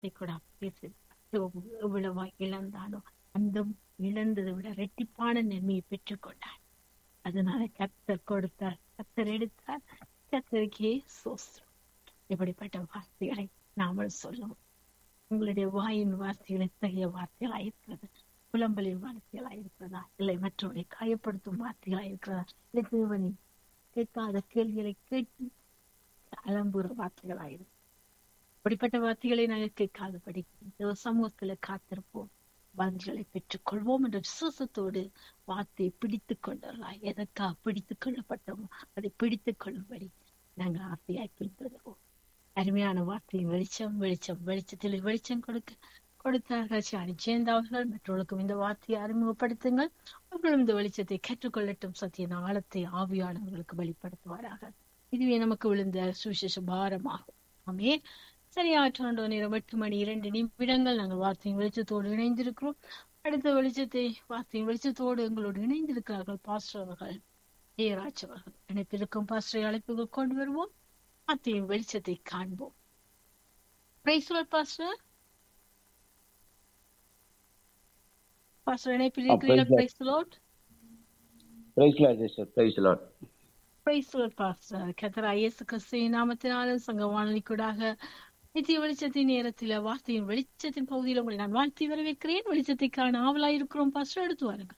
வார்த்தை கூட பேசு எவ்வளவா இழந்தானோ அந்த இழந்ததை விட ரெட்டிப்பான நன்மையை பெற்றுக்கொண்டார் அதனால கத்தர் கொடுத்தார் கத்தர் எடுத்தார் கத்தருக்கே சோஸ்திரம் இப்படிப்பட்ட வார்த்தைகளை நாமல் சொல்லுவோம் உங்களுடைய வாயின் வார்த்தைகள் எத்தகைய வார்த்தைகளா இருக்கிறது புலம்பலின் வார்த்தைகளா இருக்கிறதா இல்லை மற்றவரை காயப்படுத்தும் வார்த்தைகளா இருக்கிறதா இல்லை தேவனின் கேட்காத கேள்விகளை கேட்டு அலம்புற வார்த்தைகளா இருக்கு அப்படிப்பட்ட வார்த்தைகளை நாங்கள் கேட்காதபடி தேவ சமூகத்துல காத்திருப்போம் பதில்களை பெற்றுக் கொள்வோம் என்ற விசுவாசத்தோடு வார்த்தையை பிடித்துக் கொண்டவர்களா எதற்காக பிடித்துக் கொள்ளப்பட்டோமோ அதை பிடித்துக் கொள்ளும்படி நாங்கள் ஆசையாய் பின்பற்றுவோம் அருமையான வார்த்தையின் வெளிச்சம் வெளிச்சம் வெளிச்சத்தில் வெளிச்சம் கொடுக்க கொடுத்தார்கள் சாரி ஜெயந்தாவர்கள் மற்றவர்களுக்கும் இந்த வார்த்தையை அறிமுகப்படுத்துங்கள் அவர்களும் இந்த வெளிச்சத்தை கற்றுக்கொள்ளட்டும் சத்திய ஆழத்தை ஆவியானவர்களுக்கு வெளிப்படுத்துவாராக இதுவே நமக்கு விழுந்த சுவிசேஷ பாரமாகும் ஆமே சரியாற்றோண்டோ நேரம் எட்டு மணி இரண்டு நிமிடங்கள் நாங்கள் வார்த்தையின் வெளிச்சத்தோடு இணைந்திருக்கிறோம் அடுத்த வெளிச்சத்தை வார்த்தையின் வெளிச்சத்தோடு எங்களோடு இணைந்திருக்கிறார்கள் பாஸ்டர் அவர்கள் ஏராஜ் அவர்கள் இணைப்பிருக்கும் பாஸ்டரை அழைப்புகள் கொண்டு வருவோம் வார்த்தையின் வெளிச்சத்தை காண்போம் பிரைஸ்வர் பாஸ்டர் பாஸ்டர் இணைப்பில் இருக்கிறீர்கள் praise lord praise lord sister praise lord praise lord pastor Kathara இயேசு கிறிஸ்துவின் நாமத்தினாலும் சங்க வானொலி கூடாக நித்திய வெளிச்சத்தின் நேரத்தில் வார்த்தையின் வெளிச்சத்தின் பகுதியில் உங்களை நான் வாழ்த்தி வரவேற்கிறேன் வெளிச்சத்தை காண ஆவலாய் இருக்கிறோம் பாஸ்டர் எடுத்து வாருங்க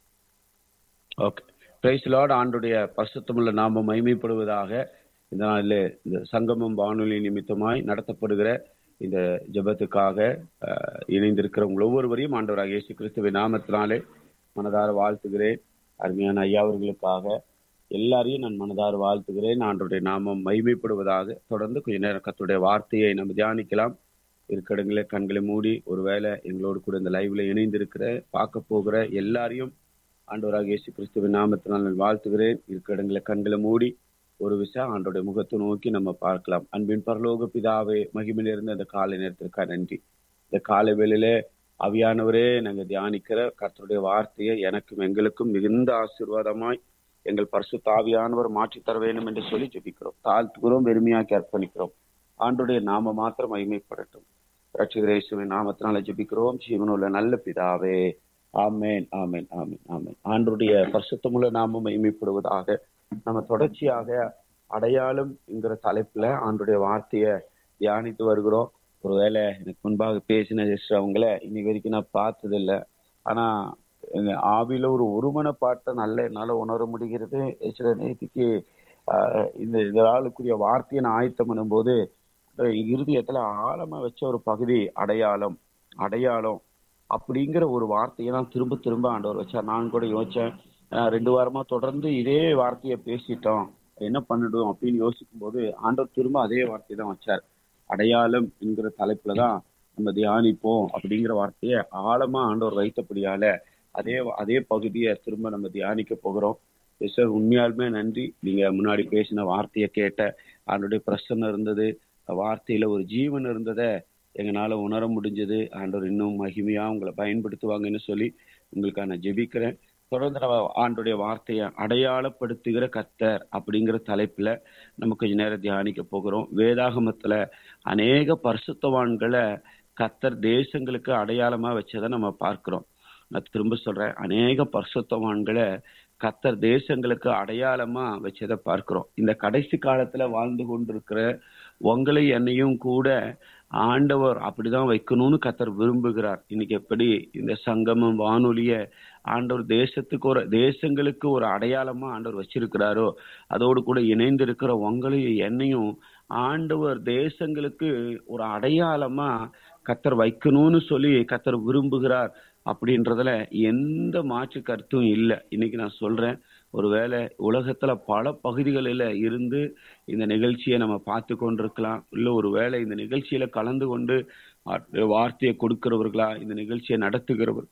ஓகே பிரைஸ் லார்ட் ஆண்டுடைய பரிசுத்தமுள்ள நாமம் மைமைப்படுவதாக இந்த நாளில் இந்த சங்கமம் வானொலி நிமித்தமாய் நடத்தப்படுகிற இந்த ஜெபத்துக்காக அஹ், இணைந்திருக்கிற உங்கள் ஒவ்வொருவரையும் ஆண்டவராக இயேசு கிறிஸ்துவின் நாமத்தினாலே மனதார வாழ்த்துகிறேன் அருமையான ஐயா அவர்களுக்காக எல்லாரையும் நான் மனதார வாழ்த்துகிறேன் ஆண்டுடைய நாமம் மைமைப்படுவதாக தொடர்ந்து கொஞ்ச நேரம் கத்துடைய வார்த்தையை நம்ம தியானிக்கலாம் இருக்கடங்களே கண்களை மூடி ஒருவேளை எங்களோடு கூட இந்த லைவ்ல இணைந்திருக்கிற பார்க்க போகிற எல்லாரையும் ஆண்டவராக இயேசு கிறிஸ்துவின் நாமத்தினால் நான் வாழ்த்துகிறேன் இருக்கடங்களை கண்களை மூடி ஒரு விஷயம் ஆண்டோடைய முகத்தை நோக்கி நம்ம பார்க்கலாம் அன்பின் பரலோக பிதாவே மகிமையிலிருந்து அந்த காலை நேரத்திற்காக நன்றி இந்த காலை வேளையிலே அவியானவரே நாங்க தியானிக்கிற கர்த்தருடைய வார்த்தையை எனக்கும் எங்களுக்கும் மிகுந்த ஆசீர்வாதமாய் எங்கள் பரிசுத்த ஆவியானவர் மாற்றித் தர வேண்டும் என்று சொல்லி ஜெபிக்கிறோம் தாழ்த்துகிறோம் வெறுமையாக்கி அர்ப்பணிக்கிறோம் ஆண்டுடைய நாம மாத்திரம் மகிமைப்படட்டும் ரட்சகரேசுவின் நாமத்தினால ஜெபிக்கிறோம் ஜீவனுள்ள நல்ல பிதாவே ஆமேன் ஆமேன் ஆமேன் ஆமேன் ஆண்டுடைய பரிசுத்தமுள்ள நாமம் மகிமைப்படுவதாக நம்ம தொடர்ச்சியாக அடையாளம் என்கிற தலைப்புல ஆண்டுடைய வார்த்தையை தியானித்து வருகிறோம் ஒருவேளை எனக்கு முன்பாக பேசின சிஸ்டர் அவங்கள இன்னி வரைக்கும் நான் பார்த்தது இல்ல ஆனா எங்க ஆவியில ஒரு ஒருமனப்பாட்டை நல்ல என்னால உணர முடிகிறது சில நேற்றுக்கு ஆஹ், இந்த இந்த ஆளுக்குரிய வார்த்தையை நான் ஆயத்தம் பண்ணும்போது அஹ், இருதயத்துல ஆழமா வச்ச ஒரு பகுதி அடையாளம் அடையாளம் அப்படிங்கிற ஒரு வார்த்தையை நான் திரும்ப திரும்ப ஆண்டவர் வச்சார் நான் கூட யோசிச்சேன் ஆஹ், ரெண்டு வாரமா தொடர்ந்து இதே வார்த்தையை பேசிட்டோம் என்ன பண்ணிடுவோம் அப்படின்னு யோசிக்கும் போது ஆண்டவர் திரும்ப அதே வார்த்தையை தான் வச்சார் அடையாளம் என்கிற தலைப்புல தான் நம்ம தியானிப்போம் அப்படிங்கிற வார்த்தையை ஆழமா ஆண்டவர் வைத்தபடியால அதே அதே பகுதியை திரும்ப நம்ம தியானிக்க போகிறோம் சார் உண்மையாலுமே நன்றி நீங்க முன்னாடி பேசின வார்த்தையை கேட்ட ஆண்டோடைய பிரசன்னம் இருந்தது வார்த்தையில ஒரு ஜீவன் இருந்ததை எங்களால உணர முடிஞ்சது ஆண்டவர் இன்னும் மகிமையா உங்களை பயன்படுத்துவாங்கன்னு சொல்லி உங்களுக்கு நான் ஜெபிக்கிறேன் தொடர்ந்து நம்ம ஆண்டுடைய வார்த்தையை அடையாளப்படுத்துகிற கத்தர் அப்படிங்கிற தலைப்புல நம்ம கொஞ்ச நேரம் தியானிக்க போகிறோம் வேதாகமத்துல அநேக பரிசுத்தவான்களை கத்தர் தேசங்களுக்கு அடையாளமா வச்சதை நம்ம பார்க்கிறோம் நான் திரும்ப சொல்றேன் அநேக பரிசுத்தவான்களை கத்தர் தேசங்களுக்கு அடையாளமா வச்சதை பார்க்கிறோம் இந்த கடைசி காலத்துல வாழ்ந்து கொண்டிருக்கிற உங்களை என்னையும் கூட ஆண்டவர் அப்படிதான் வைக்கணும்னு கத்தர் விரும்புகிறார் இன்னைக்கு எப்படி இந்த சங்கமம் வானொலிய ஆண்டவர் தேசத்துக்கு ஒரு தேசங்களுக்கு ஒரு அடையாளமா ஆண்டவர் வச்சிருக்கிறாரோ அதோடு கூட இணைந்து இருக்கிற உங்களையும் என்னையும் ஆண்டவர் தேசங்களுக்கு ஒரு அடையாளமா கத்தர் வைக்கணும்னு சொல்லி கத்தர் விரும்புகிறார் அப்படின்றதுல எந்த மாற்று கருத்தும் இல்லை இன்னைக்கு நான் சொல்றேன் ஒருவேளை உலகத்துல பல பகுதிகளில இருந்து இந்த நிகழ்ச்சியை நம்ம பார்த்து கொண்டிருக்கலாம் இல்ல ஒருவேளை இந்த நிகழ்ச்சியில கலந்து கொண்டு வார்த்தை- வார்த்தையை கொடுக்கிறவர்களா இந்த நிகழ்ச்சியை நடத்துகிறவர்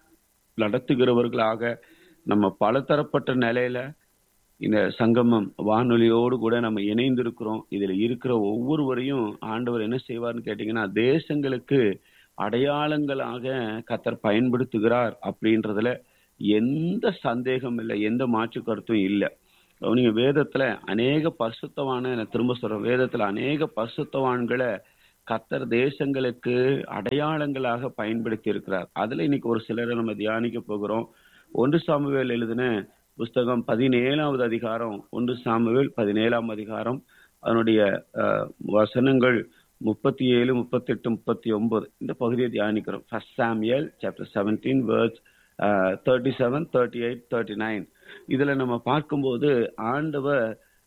நடத்துகிறவர்களாக நம்ம பலதரப்பட்ட நிலையில இந்த சங்கமம் வானொலியோடு கூட நம்ம இணைந்திருக்கிறோம் இதுல இருக்கிற ஒவ்வொருவரையும் ஆண்டவர் என்ன செய்வார்னு கேட்டீங்கன்னா தேசங்களுக்கு அடையாளங்களாக கத்தர் பயன்படுத்துகிறார் அப்படின்றதுல எந்த சந்தேகம் இல்லை எந்த மாற்று கருத்தும் இல்லை நீங்க வேதத்துல அநேக பரிசுத்தவான நான் திரும்ப சொல்றேன் வேதத்துல அநேக பரிசுத்தவான்களை கத்தர் தேசங்களுக்கு அடையாளங்களாக பயன்படுத்தி இருக்கிறார் அதுல இன்னைக்கு ஒரு சிலரை நம்ம தியானிக்க போகிறோம் ஒன்று சாமுவேல் எழுதின புஸ்தகம் பதினேழாவது அதிகாரம் ஒன்று சாமுவேல் பதினேழாம் அதிகாரம் அதனுடைய அஹ், வசனங்கள் முப்பத்தி ஏழு முப்பத்தி எட்டு முப்பத்தி ஒன்பது இந்த பகுதியை தியானிக்கிறோம் first Samuel chapter seventeen words thirty seven thirty eight thirty nine இதுல நம்ம பார்க்கும்போது ஆண்டவர்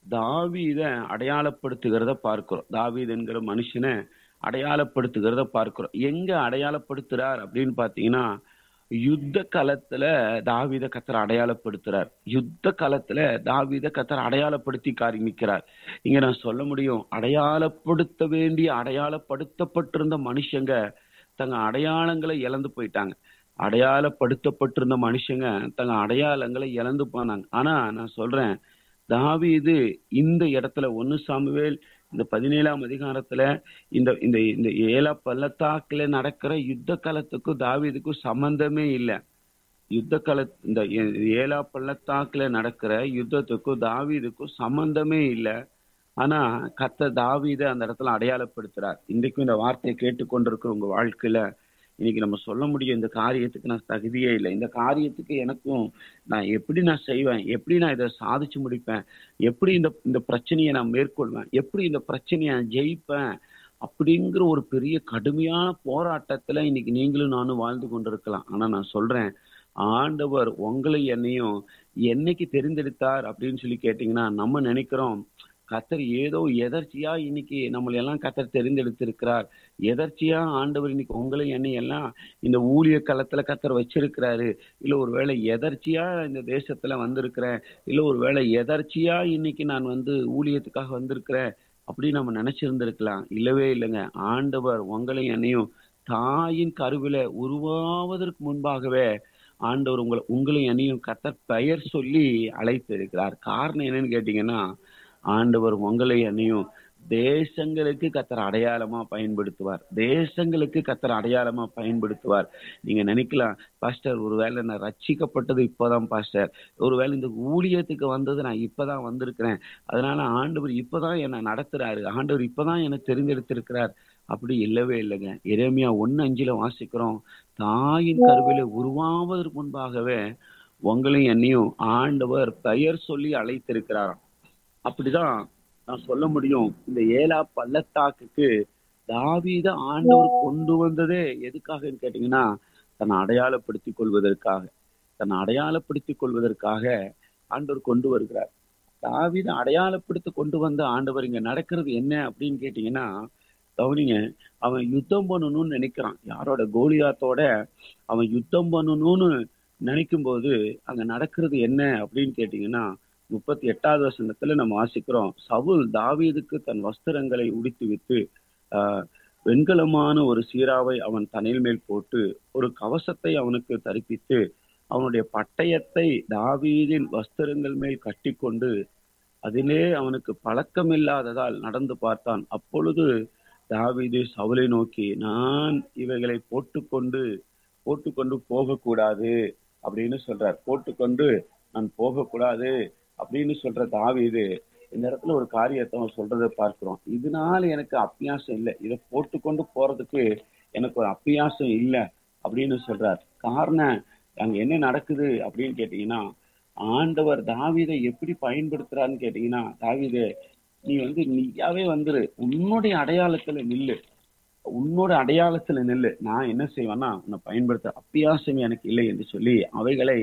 தாவீத அடையாளப்படுத்துகிறத பார்க்கிறோம் தாவீது என்கிற மனுஷனை அடையாளப்படுத்துகிறத பார்க்கிறோம் எங்க அடையாளப்படுத்துறார் அப்படின்னு பாத்தீங்கன்னா யுத்த களத்துல தாவீத கத்தர் அடையாளப்படுத்துறார் யுத்த களத்துல தாவீத கத்தர் அடையாளப்படுத்தி காண்பிக்கிறார் இங்க நான் சொல்ல முடியும் அடையாளப்படுத்த வேண்டிய அடையாளப்படுத்தப்பட்டிருந்த மனுஷங்க தங்க அடையாளங்களை இழந்து போயிட்டாங்க அடையாளப்படுத்தப்பட்டிருந்த மனுஷங்க தங்க அடையாளங்களை இழந்து போனாங்க ஆனா நான் சொல்றேன் தாவீது இந்த இடத்துல ஒன்னு சாமுவேல் இந்த பதினேழாம் அதிகாரத்துல இந்த இந்த இந்த ஏழா பள்ளத்தாக்குல நடக்கிற யுத்த காலத்துக்கும் தாவீதுக்கும் சம்பந்தமே இல்லை யுத்த கால இந்த ஏ- ஏழா பள்ளத்தாக்குல நடக்கிற யுத்தத்துக்கும் தாவீதுக்கும் சம்பந்தமே இல்லை ஆனா கத்த தாவீத அந்த இடத்துல அடையாளப்படுத்துறார் இன்றைக்கும் இந்த வார்த்தையை கேட்டுக்கொண்டிருக்கிற உங்க வாழ்க்கையில இன்னைக்கு நம்ம சொல்ல முடியும் இந்த காரியத்துக்கு நான் தகுதியே இல்லை இந்த காரியத்துக்கு எனக்கும் நான் எப்படி நான் செய்வேன் எப்படி நான் இதை சாதிச்சு முடிப்பேன் எப்படி இந்த இந்த பிரச்சனையை நான் மேற்கொள்வேன் எப்படி இந்த பிரச்சனையை நான் ஜெயிப்பேன் அப்படிங்கிற ஒரு பெரிய கடுமையான போராட்டத்துல இன்னைக்கு நீங்களும் நானும் வாழ்ந்து கொண்டிருக்கலாம் ஆனா நான் சொல்றேன் ஆண்டவர் உங்களை என்னையும் என்னைக்கு தெரிந்தெடுத்தார் அப்படின்னு சொல்லி கேட்டீங்கன்னா நம்ம நினைக்கிறோம் கத்தர் ஏதோ எதர்ச்சியா இன்னைக்கு நம்மளை எல்லாம் கத்தர் தெரிந்தெடுத்திருக்கிறார் எதர்ச்சியா ஆண்டவர் இன்னைக்கு உங்களை என்னை எல்லாம் இந்த ஊழிய களத்துல கத்தர் வச்சிருக்கிறாரு இல்ல ஒருவேளை எதர்ச்சியா இந்த தேசத்துல வந்திருக்கிறேன் இல்ல ஒருவேளை எதர்ச்சியா இன்னைக்கு நான் வந்து ஊழியத்துக்காக வந்திருக்கிறேன் அப்படின்னு நம்ம நினைச்சிருந்திருக்கலாம் இல்லவே இல்லைங்க ஆண்டவர் உங்களை என்னையும் தாயின் கருவில உருவாவதற்கு முன்பாகவே ஆண்டவர் உங்களை உங்களையும் என்னையும் கத்தர் பெயர் சொல்லி அழைத்திருக்கிறார் காரணம் என்னன்னு கேட்டீங்கன்னா ஆண்டவர் உங்களை என்னையும் தேசங்களுக்கு கத்தர் அடையாளமா பயன்படுத்துவார் தேசங்களுக்கு கத்தர் அடையாளமா பயன்படுத்துவார் நீங்க நினைக்கலாம் பாஸ்டர் ஒருவேளை நான் ரட்சிக்கப்பட்டது இப்பதான் பாஸ்டர் ஒருவேளை இந்த ஊழியத்துக்கு வந்தது நான் இப்பதான் வந்திருக்கிறேன் அதனால ஆண்டவர் இப்பதான் என்னை நடத்துறாரு ஆண்டவர் இப்பதான் என்னை தெரிந்தெடுத்திருக்கிறார் அப்படி இல்லவே இல்லைங்க எரேமியா ஒன்னு அஞ்சுல வாசிக்கிறோம் தாயின் கருவில உருவாவதற்கு முன்பாகவே உங்களையும் என்னையும் ஆண்டவர் பெயர் சொல்லி அழைத்திருக்கிறாராம் அப்படிதான் நான் சொல்ல முடியும் இந்த ஏலா பள்ளத்தாக்குக்கு தாவீத ஆண்டவர் கொண்டு வந்ததே எதுக்காகன்னு கேட்டீங்கன்னா தன்னை அடையாளப்படுத்திக் கொள்வதற்காக தன்னை அடையாளப்படுத்திக் கொள்வதற்காக ஆண்டவர் கொண்டு வருகிறார் தாவீத அடையாளப்படுத்தி கொண்டு வந்த ஆண்டவர் இங்க நடக்கிறது என்ன அப்படின்னு கேட்டீங்கன்னா கவனிங்க அவன் யுத்தம் பண்ணணும்னு நினைக்கிறான் யாரோட கோலியாத்தோட அவன் யுத்தம் பண்ணணும்னு நினைக்கும் போது அங்க நடக்கிறது என்ன அப்படின்னு கேட்டீங்கன்னா முப்பத்தி எட்டாவது வசனத்துல நம்ம வாசிக்கிறோம் சவுல் தாவீதுக்கு தன் வஸ்திரங்களை உடுத்தி விட்டு ஆஹ் வெண்கலமான ஒரு சீராவை அவன் தலையில் மேல் போட்டு ஒரு கவசத்தை அவனுக்கு தரிப்பித்து அவனுடைய பட்டயத்தை தாவீதின் வஸ்திரங்கள் மேல் கட்டிக்கொண்டு அதிலே அவனுக்கு பழக்கமில்லாததால் நடந்து பார்த்தான் அப்பொழுது தாவீது சவுலை நோக்கி நான் இவைகளை போட்டுக்கொண்டு போட்டுக்கொண்டு போகக்கூடாது அப்படின்னு சொல்றார் போட்டுக்கொண்டு நான் போகக்கூடாது அப்படின்னு சொல்ற தாவீது இந்த இடத்துல ஒரு காரியத்தை அவன் சொல்றதை பார்க்கிறோம் இதனால எனக்கு அப்பியாசம் இல்லை இதை போட்டுக்கொண்டு போறதுக்கு எனக்கு ஒரு அப்பியாசம் இல்லை அப்படின்னு சொல்றார் காரணம் அங்க என்ன நடக்குது அப்படின்னு கேட்டீங்கன்னா ஆண்டவர் தாவீதை எப்படி பயன்படுத்துறான்னு கேட்டீங்கன்னா தாவீது நீ வந்து நீயாவே வந்துரு உன்னுடைய அடையாளத்துல நில்லு உன்னோட அடையாளத்துல நில்லு நான் என்ன செய்வேன்னா உன்னை பயன்படுத்த அப்பியாசம் எனக்கு இல்லை என்று சொல்லி அவைகளை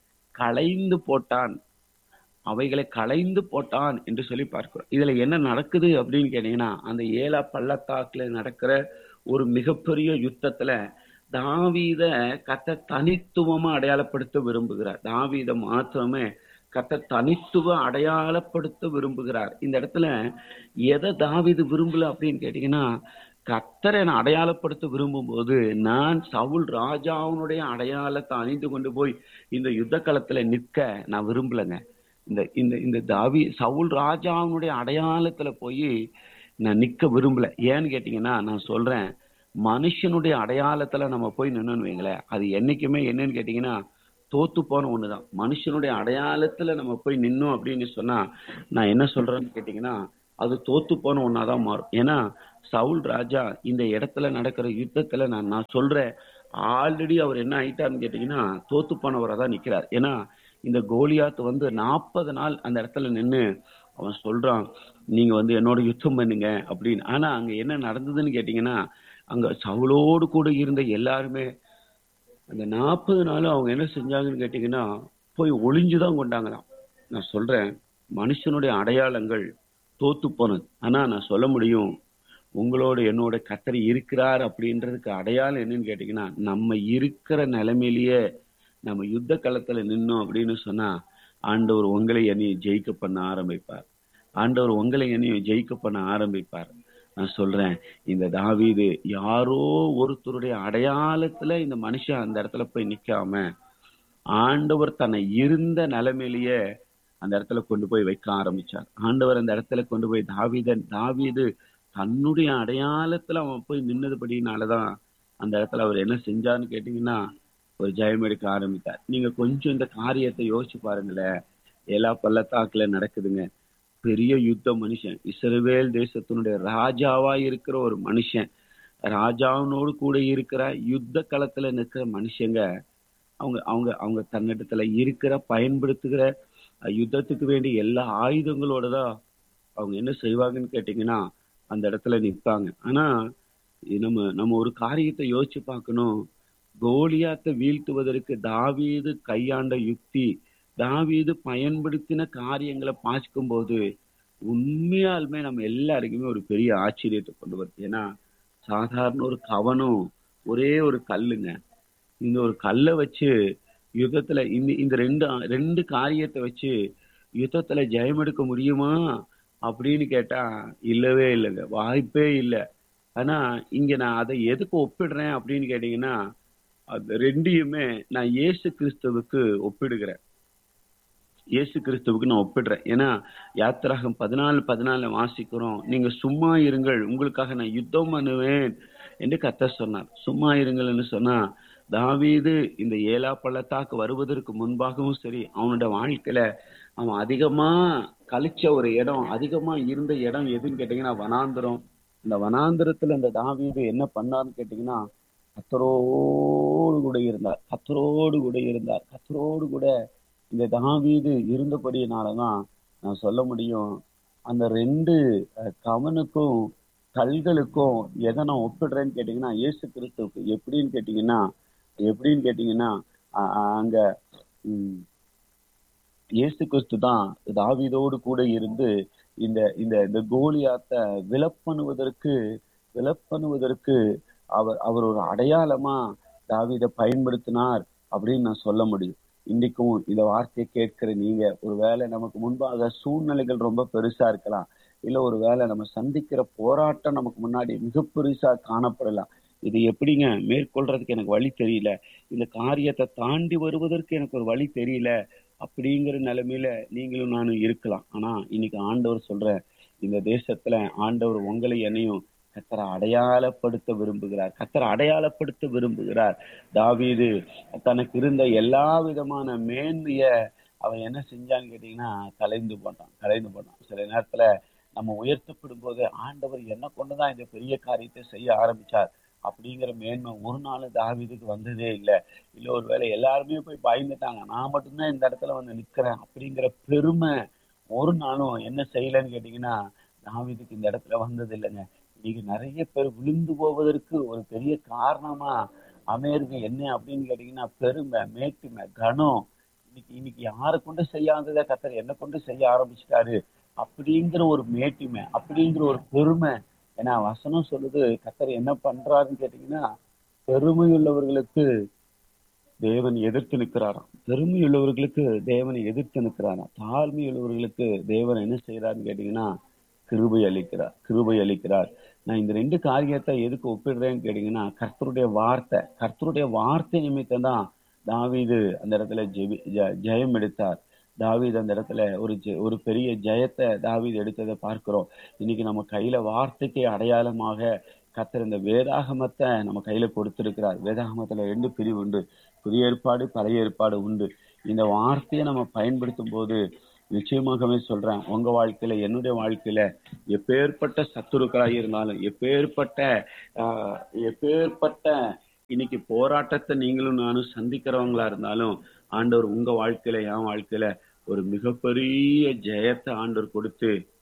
களைந்து போட்டான் அவைகளை களைந்து போட்டான் என்று சொல்லி பார்க்கிறோம் இதுல என்ன நடக்குது அப்படின்னு கேட்டீங்கன்னா அந்த ஏலா பள்ளத்தாக்குல நடக்கிற ஒரு மிகப்பெரிய யுத்தத்துல தாவீத கத்த தனித்துவமா அடையாளப்படுத்த விரும்புகிறார் தாவீத மாத்திரமே கத்த தனித்துவ அடையாளப்படுத்த விரும்புகிறார் இந்த இடத்துல எதை தாவீது விரும்பல அப்படின்னு கேட்டீங்கன்னா கத்தரை நான் அடையாளப்படுத்த விரும்பும் போது நான் சவுல் ராஜாவுனுடைய அடையாளத்தை அணிந்து கொண்டு போய் இந்த யுத்த களத்துல நிற்க நான் விரும்பலைங்க இந்த இந்த இந்த தாவி சவுல் ராஜாவுனுடைய அடையாளத்துல போய் நான் நிக்க விரும்பல ஏன்னு கேட்டீங்கன்னா நான் சொல்றேன் மனுஷனுடைய அடையாளத்துல நம்ம போய் நின்னு வைங்களேன் அது என்னைக்குமே என்னன்னு கேட்டீங்கன்னா தோத்து போன ஒண்ணுதான் மனுஷனுடைய அடையாளத்துல நம்ம போய் நின்னோம் அப்படின்னு சொன்னா நான் என்ன சொல்றேன்னு கேட்டீங்கன்னா அது தோத்து போன ஒன்னாதான் மாறும் ஏன்னா சவுல் ராஜா இந்த இடத்துல நடக்கிற யுத்தத்துல நான் நான் சொல்றேன் ஆல்ரெடி அவர் என்ன ஆயிட்டாருன்னு கேட்டீங்கன்னா தோத்து போனவரா தான் நிக்கிறார் ஏன்னா இந்த கோலியாத் வந்து நாற்பது நாள் அந்த இடத்துல நின்னு அவன் சொல்றான் நீங்க வந்து என்னோட யுத்தம் பண்ணுங்க அப்படின்னு ஆனா அங்க என்ன நடந்ததுன்னு கேட்டீங்கன்னா அங்க சவுலோடு கூட இருந்த எல்லாருமே அந்த நாற்பது நாளும் அவங்க என்ன செஞ்சாங்கன்னு கேட்டீங்கன்னா போய் ஒளிஞ்சுதான் கொண்டாங்களாம் நான் சொல்றேன் மனுஷனுடைய அடையாளங்கள் தோத்து போனது ஆனா நான் சொல்ல முடியும் உங்களோட என்னோட கத்தரி இருக்கிறார் அப்படின்றதுக்கு அடையாளம் என்னன்னு கேட்டீங்கன்னா நம்ம இருக்கிற நிலைமையிலேயே நம்ம யுத்த களத்துல நின்னோம் அப்படின்னு சொன்னா ஆண்டவர் உங்களை என்னையும் ஜெயிக்க பண்ண ஆரம்பிப்பார் ஆண்டவர் உங்களை என்னையும் ஜெயிக்க பண்ண ஆரம்பிப்பார் நான் சொல்றேன் இந்த தாவீது யாரோ ஒருத்தருடைய அடையாளத்துல இந்த மனுஷன் அந்த இடத்துல போய் நிக்காம ஆண்டவர் தன்னை இருந்த நிலைமையிலேயே அந்த இடத்துல கொண்டு போய் வைக்க ஆரம்பிச்சார் ஆண்டவர் அந்த இடத்துல கொண்டு போய் தாவீதன் தாவீது தன்னுடைய அடையாளத்துல அவன் போய் நின்னதுபடினாலதான் அந்த இடத்துல அவர் என்ன செஞ்சான்னு கேட்டீங்கன்னா ஒரு ஜெயம் எடுக்க ஆரம்பித்தார் நீங்க கொஞ்சம் இந்த காரியத்தை யோசிச்சு பாருங்களேன் எல்லா பள்ளத்தாக்குல நடக்குதுங்க பெரிய யுத்த மனுஷன் இஸ்ரவேல் தேசத்தினுடைய ராஜாவா இருக்கிற ஒரு மனுஷன் ராஜாவினோடு கூட இருக்கிற யுத்த களத்துல நிற்கிற மனுஷங்க அவங்க அவங்க அவங்க தன்னிடத்துல இருக்கிற பயன்படுத்துகிற யுத்தத்துக்கு வேண்டிய எல்லா ஆயுதங்களோட தான் அவங்க என்ன செய்வாங்கன்னு கேட்டீங்கன்னா அந்த இடத்துல நிற்பாங்க ஆனா நம்ம நம்ம ஒரு காரியத்தை யோசிச்சு பார்க்கணும் கோலியாத்தை வீழ்த்துவதற்கு தாவீது கையாண்ட யுக்தி தாவீது பயன்படுத்தின காரியங்களை பார்க்கும் போது உண்மையாலுமே நம்ம எல்லாருக்குமே ஒரு பெரிய ஆச்சரியத்தை கொண்டு வருது ஏன்னா சாதாரண ஒரு கவனம் ஒரே ஒரு கல்லுங்க இந்த ஒரு கல்லை வச்சு யுத்தத்துல இந்த இந்த ரெண்டு ரெண்டு காரியத்தை வச்சு யுத்தத்துல ஜெயம் எடுக்க முடியுமா அப்படின்னு கேட்டா இல்லவே இல்லைங்க வாய்ப்பே இல்லை ஆனா இங்க நான் அதை எதுக்கு ஒப்பிடுறேன் அப்படின்னு கேட்டீங்கன்னா அது ரெண்டையுமே நான் இயேசு கிறிஸ்துவுக்கு ஒப்பிடுகிறேன் இயேசு கிறிஸ்துவுக்கு நான் ஒப்பிடுறேன் ஏன்னா யாத்திராகம் பதினாலு பதினாலு வாசிக்கிறோம் நீங்க சும்மா இருங்கள் உங்களுக்காக நான் யுத்தம் பண்ணுவேன் என்று கத்த சொன்னார் சும்மா இருங்கள்னு சொன்னா தாவீது இந்த ஏலா பள்ளத்தாக்கு வருவதற்கு முன்பாகவும் சரி அவனோட வாழ்க்கையில அவன் அதிகமா கழிச்ச ஒரு இடம் அதிகமா இருந்த இடம் எதுன்னு கேட்டீங்கன்னா வனாந்திரம் இந்த வனாந்திரத்துல இந்த தாவீது என்ன பண்ணார்னு கேட்டீங்கன்னா கத்தரோடு கூட இருந்தார் கத்தரோடு கூட இருந்தார் கத்தரோடு கூட இந்த தாவீது இருந்தபடியினாலதான் நான் சொல்ல முடியும் அந்த ரெண்டு கவனுக்கும் கல்களுக்கும் எதை நான் ஒப்பிடுறேன்னு கேட்டீங்கன்னா இயேசு கிறிஸ்துவுக்கு எப்படின்னு கேட்டீங்கன்னா எப்படின்னு கேட்டீங்கன்னா அங்க உம் இயேசு கிறிஸ்து தான் தாவீதோடு கூட இருந்து இந்த இந்த இந்த கோலியாத்த விலப்பண்ணுவதற்கு விலப்பண்ணுவதற்கு அவர் அவர் ஒரு அடையாளமா தாவீதை பயன்படுத்தினார் அப்படின்னு நான் சொல்ல முடியும் இன்னைக்கும் இந்த வார்த்தையை கேட்கிற நீங்க ஒருவேளை நமக்கு முன்பாக சூழ்நிலைகள் ரொம்ப பெருசா இருக்கலாம் இல்ல ஒரு வேளை நம்ம சந்திக்கிற போராட்டம் நமக்கு முன்னாடி மிக பெருசா காணப்படலாம் இது எப்படிங்க மேற்கொள்றதுக்கு எனக்கு வழி தெரியல இந்த காரியத்தை தாண்டி வருவதற்கு எனக்கு ஒரு வழி தெரியல அப்படிங்கிற நிலைமையில நீங்களும் நானும் இருக்கலாம் ஆனா இன்னைக்கு ஆண்டவர் சொல்ற இந்த தேசத்துல ஆண்டவர் உங்களை என்னையும் கத்தரை அடையாளப்படுத்த விரும்புகிறார் கத்தரை அடையாளப்படுத்த விரும்புகிறார் தாவீது தனக்கு இருந்த எல்லா விதமான மேன்மைய அவன் என்ன செஞ்சான்னு கேட்டீங்கன்னா கலைந்து போட்டான் கலைந்து போட்டான் சில நேரத்துல நம்ம உயர்த்தப்படும் போது ஆண்டவர் என்ன கொண்டுதான் இந்த பெரிய காரியத்தை செய்ய ஆரம்பிச்சார் அப்படிங்கிற மேன்மை ஒரு நாள் தாவிதுக்கு வந்ததே இல்லை இல்ல ஒரு வேலை எல்லாருமே போய் பயந்துட்டாங்க நான் மட்டும்தான் இந்த இடத்துல வந்து நிக்கிறேன் அப்படிங்கிற பெருமை ஒரு நாளும் என்ன செய்யலன்னு கேட்டீங்கன்னா தாவிதுக்கு இந்த இடத்துல வந்தது இல்லைங்க இன்னைக்கு நிறைய பேர் விழுந்து போவதற்கு ஒரு பெரிய காரணமா அமையிறது என்ன அப்படின்னு கேட்டீங்கன்னா பெருமை மேட்டுமை கனம் இன்னைக்கு இன்னைக்கு யாரை கொண்டு செய்யாதத கத்தர் என்ன கொண்டு செய்ய ஆரம்பிச்சிட்டாரு அப்படிங்கிற ஒரு மேட்டுமை அப்படிங்கிற ஒரு பெருமை ஏன்னா வசனம் சொல்லுது கத்தர் என்ன பண்றாருன்னு கேட்டீங்கன்னா பெருமை உள்ளவர்களுக்கு தேவன் எதிர்த்து நிற்கிறாராம் பெருமை உள்ளவர்களுக்கு தேவனை எதிர்த்து நிற்கிறாராம் தாழ்மை உள்ளவர்களுக்கு தேவன் என்ன செய்யறாருன்னு கேட்டீங்கன்னா கிருபை அளிக்கிறார் கிருபை அளிக்கிறார் நான் இந்த ரெண்டு காரியத்தை எதுக்கு ஒப்பிடுறேன்னு கேட்டீங்கன்னா கர்த்தருடைய வார்த்தை கர்த்தருடைய வார்த்தை நிமித்தம் தான் தாவீது அந்த இடத்துல ஜெபி ஜெயம் எடுத்தார் தாவீது அந்த இடத்துல ஒரு ஒரு பெரிய ஜெயத்தை தாவீது எடுத்ததை பார்க்கிறோம் இன்னைக்கு நம்ம கையில வார்த்தைக்கு அடையாளமாக கத்தர் இந்த வேதாகமத்தை நம்ம கையில கொடுத்திருக்கிறார் வேதாகமத்துல ரெண்டு பிரிவு உண்டு புதிய ஏற்பாடு பழைய ஏற்பாடு உண்டு இந்த வார்த்தையை நம்ம பயன்படுத்தும் போது நிச்சயமாகவே சொல்றேன் உங்க வாழ்க்கையில என்னுடைய வாழ்க்கையில எப்பேற்பட்ட சத்துருக்களாக இருந்தாலும் எப்பேற்பட்ட ஆஹ், எப்பேற்பட்ட இன்னைக்கு போராட்டத்தை நீங்களும் நானும் சந்திக்கிறவங்களா இருந்தாலும் ஆண்டவர் உங்க வாழ்க்கையில என் வாழ்க்கையில ஒரு மிகப்பெரிய ஜெயத்தை ஆண்டவர் கொடுத்து